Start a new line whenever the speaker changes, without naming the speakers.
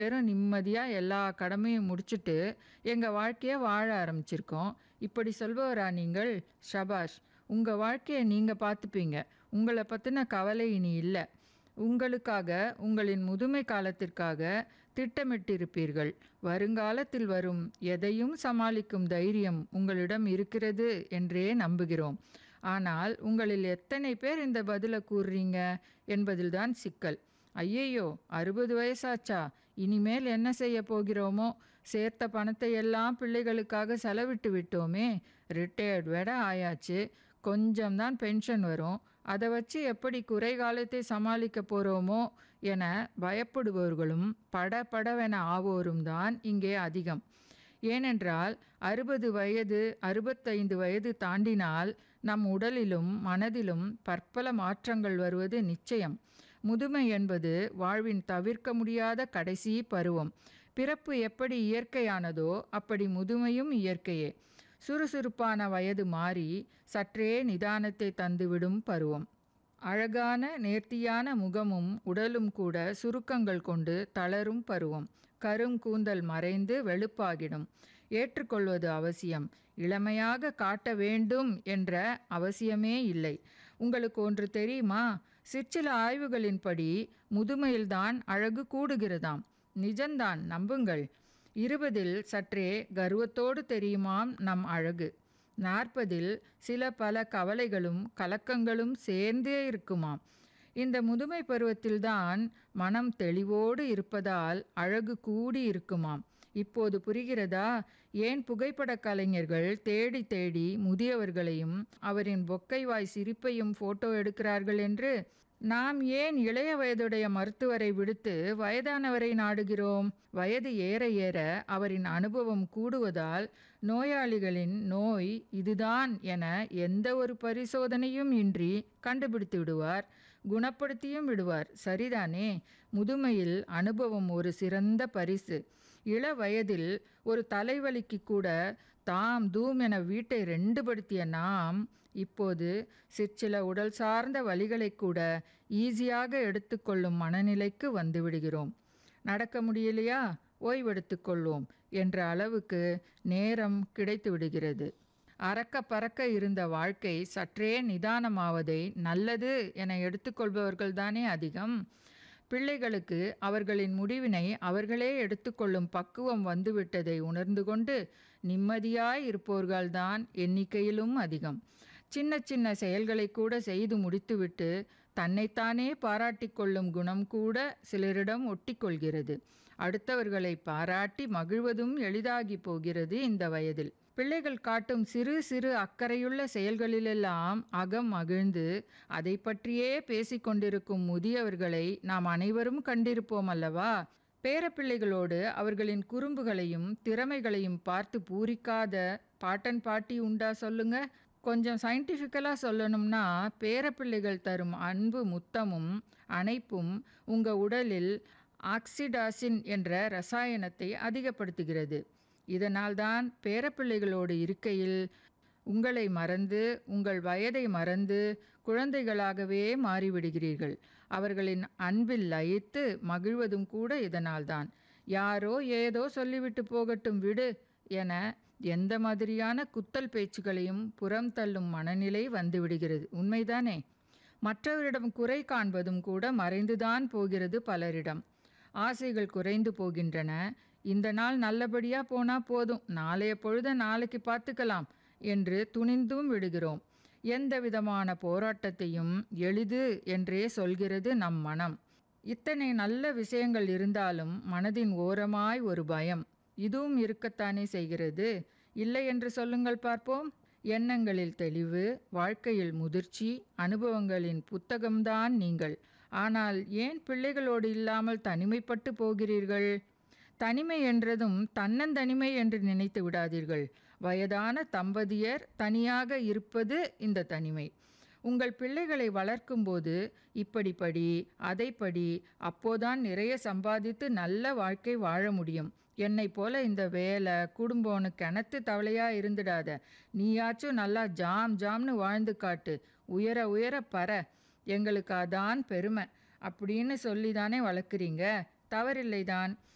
பேரும் நிம்மதியாக எல்லா கடமையும் முடிச்சுட்டு எங்கள் வாழ்க்கையை வாழ ஆரம்பிச்சிருக்கோம் இப்படி சொல்பவரா நீங்கள் ஷபாஷ் உங்கள் வாழ்க்கையை நீங்கள் பார்த்துப்பீங்க உங்களை பற்றின கவலை இனி இல்லை உங்களுக்காக உங்களின் முதுமை காலத்திற்காக திட்டமிட்டிருப்பீர்கள் வருங்காலத்தில் வரும் எதையும் சமாளிக்கும் தைரியம் உங்களிடம் இருக்கிறது என்றே நம்புகிறோம் ஆனால் உங்களில் எத்தனை பேர் இந்த பதிலை கூறுறீங்க என்பதில்தான் சிக்கல் ஐயையோ அறுபது வயசாச்சா இனிமேல் என்ன செய்ய போகிறோமோ சேர்த்த பணத்தை எல்லாம் பிள்ளைகளுக்காக செலவிட்டு விட்டோமே ரிட்டையர்ட் வேற ஆயாச்சு கொஞ்சம்தான் பென்ஷன் வரும் அதை வச்சு எப்படி குறை காலத்தை சமாளிக்க போகிறோமோ என பயப்படுபவர்களும் பட படவென ஆவோரும் தான் இங்கே அதிகம் ஏனென்றால் அறுபது வயது அறுபத்தைந்து வயது தாண்டினால் நம் உடலிலும் மனதிலும் பற்பல மாற்றங்கள் வருவது நிச்சயம் முதுமை என்பது வாழ்வின் தவிர்க்க முடியாத கடைசி பருவம் பிறப்பு எப்படி இயற்கையானதோ அப்படி முதுமையும் இயற்கையே சுறுசுறுப்பான வயது மாறி சற்றே நிதானத்தை தந்துவிடும் பருவம் அழகான நேர்த்தியான முகமும் உடலும் கூட சுருக்கங்கள் கொண்டு தளரும் பருவம் கரும் கூந்தல் மறைந்து வெளுப்பாகிடும் ஏற்றுக்கொள்வது அவசியம் இளமையாக காட்ட வேண்டும் என்ற அவசியமே இல்லை உங்களுக்கு ஒன்று தெரியுமா சிற்சில ஆய்வுகளின்படி முதுமையில்தான் அழகு கூடுகிறதாம் நிஜம்தான் நம்புங்கள் இருபதில் சற்றே கர்வத்தோடு தெரியுமாம் நம் அழகு நாற்பதில் சில பல கவலைகளும் கலக்கங்களும் சேர்ந்தே இருக்குமாம் இந்த முதுமை பருவத்தில்தான் மனம் தெளிவோடு இருப்பதால் அழகு கூடி இருக்குமாம் இப்போது புரிகிறதா ஏன் புகைப்படக் கலைஞர்கள் தேடி தேடி முதியவர்களையும் அவரின் பொக்கைவாய் சிரிப்பையும் போட்டோ எடுக்கிறார்கள் என்று நாம் ஏன் இளைய வயதுடைய மருத்துவரை விடுத்து வயதானவரை நாடுகிறோம் வயது ஏற ஏற அவரின் அனுபவம் கூடுவதால் நோயாளிகளின் நோய் இதுதான் என எந்த ஒரு பரிசோதனையும் இன்றி கண்டுபிடித்து விடுவார் குணப்படுத்தியும் விடுவார் சரிதானே முதுமையில் அனுபவம் ஒரு சிறந்த பரிசு இள வயதில் ஒரு தலைவலிக்கு கூட தாம் தூம் என வீட்டை ரெண்டுபடுத்திய நாம் இப்போது சிற்சில உடல் சார்ந்த வழிகளை கூட ஈஸியாக எடுத்துக்கொள்ளும் மனநிலைக்கு வந்துவிடுகிறோம் நடக்க முடியலையா ஓய்வெடுத்துக்கொள்வோம் என்ற அளவுக்கு நேரம் கிடைத்து விடுகிறது அறக்க பறக்க இருந்த வாழ்க்கை சற்றே நிதானமாவதை நல்லது என எடுத்துக்கொள்பவர்கள்தானே அதிகம் பிள்ளைகளுக்கு அவர்களின் முடிவினை அவர்களே எடுத்துக்கொள்ளும் பக்குவம் வந்துவிட்டதை உணர்ந்து கொண்டு நிம்மதியாய் இருப்பவர்கள்தான் எண்ணிக்கையிலும் அதிகம் சின்ன சின்ன செயல்களை கூட செய்து முடித்துவிட்டு தன்னைத்தானே பாராட்டிக் கொள்ளும் குணம் கூட சிலரிடம் ஒட்டிக்கொள்கிறது அடுத்தவர்களை பாராட்டி மகிழ்வதும் எளிதாகி போகிறது இந்த வயதில் பிள்ளைகள் காட்டும் சிறு சிறு அக்கறையுள்ள செயல்களிலெல்லாம் அகம் மகிழ்ந்து அதை பற்றியே பேசிக்கொண்டிருக்கும் முதியவர்களை நாம் அனைவரும் கண்டிருப்போம் அல்லவா பேரப்பிள்ளைகளோடு அவர்களின் குறும்புகளையும் திறமைகளையும் பார்த்து பூரிக்காத பாட்டன் பாட்டி உண்டா சொல்லுங்க கொஞ்சம் சயின்டிஃபிக்கலாக சொல்லணும்னா பேரப்பிள்ளைகள் தரும் அன்பு முத்தமும் அணைப்பும் உங்கள் உடலில் ஆக்சிடாசின் என்ற ரசாயனத்தை அதிகப்படுத்துகிறது இதனால்தான் பேரப்பிள்ளைகளோடு இருக்கையில் உங்களை மறந்து உங்கள் வயதை மறந்து குழந்தைகளாகவே மாறிவிடுகிறீர்கள் அவர்களின் அன்பில் லயித்து மகிழ்வதும் கூட இதனால்தான் யாரோ ஏதோ சொல்லிவிட்டு போகட்டும் விடு என எந்த மாதிரியான குத்தல் பேச்சுகளையும் புறம் தள்ளும் மனநிலை வந்துவிடுகிறது உண்மைதானே மற்றவரிடம் குறை காண்பதும் கூட மறைந்துதான் போகிறது பலரிடம் ஆசைகள் குறைந்து போகின்றன இந்த நாள் நல்லபடியாக போனால் போதும் நாளைய பொழுத நாளைக்கு பார்த்துக்கலாம் என்று துணிந்தும் விடுகிறோம் எந்த விதமான போராட்டத்தையும் எளிது என்றே சொல்கிறது நம் மனம் இத்தனை நல்ல விஷயங்கள் இருந்தாலும் மனதின் ஓரமாய் ஒரு பயம் இதுவும் இருக்கத்தானே செய்கிறது இல்லை என்று சொல்லுங்கள் பார்ப்போம் எண்ணங்களில் தெளிவு வாழ்க்கையில் முதிர்ச்சி அனுபவங்களின் புத்தகம்தான் நீங்கள் ஆனால் ஏன் பிள்ளைகளோடு இல்லாமல் தனிமைப்பட்டு போகிறீர்கள் தனிமை என்றதும் தன்னந்தனிமை என்று நினைத்து விடாதீர்கள் வயதான தம்பதியர் தனியாக இருப்பது இந்த தனிமை உங்கள் பிள்ளைகளை வளர்க்கும்போது இப்படி படி அதை படி அப்போதான் நிறைய சம்பாதித்து நல்ல வாழ்க்கை வாழ முடியும் என்னை போல இந்த வேலை குடும்பம்னு கிணத்து தவளையா இருந்துடாத நீயாச்சும் நல்லா ஜாம் ஜாம்னு வாழ்ந்து காட்டு உயர உயர பற எங்களுக்கு அதான் பெருமை அப்படின்னு சொல்லி தானே வளர்க்குறீங்க தவறில்லைதான்